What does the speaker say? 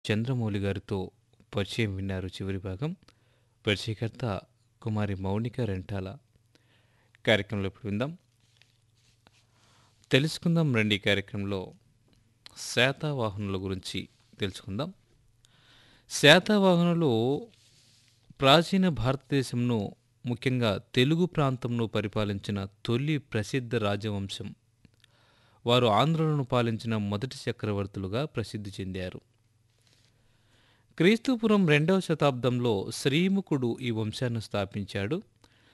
చంద్రమౌళి గారితో పరిచయం విన్నారు చివరి భాగం. పరిచయకర్త కుమారి మౌనిక రెంటాల. కార్యక్రమంలో ఇప్పుడు విందాం. తెలుసుకుందాం రండి కార్యక్రమంలో శాతవాహనుల గురించి తెలుసుకుందాం. శాతవాహనులు ప్రాచీన భారతదేశంను ముఖ్యంగా తెలుగు ప్రాంతంను పరిపాలించిన తొలి ప్రసిద్ధ రాజవంశం. వారు ఆంధ్రులను పాలించిన మొదటి చక్రవర్తులుగా ప్రసిద్ధి చెందారు. క్రీస్తుపూర్వం రెండవ శతాబ్దంలో శ్రీముఖుడు ఈ వంశాన్ని స్థాపించాడు.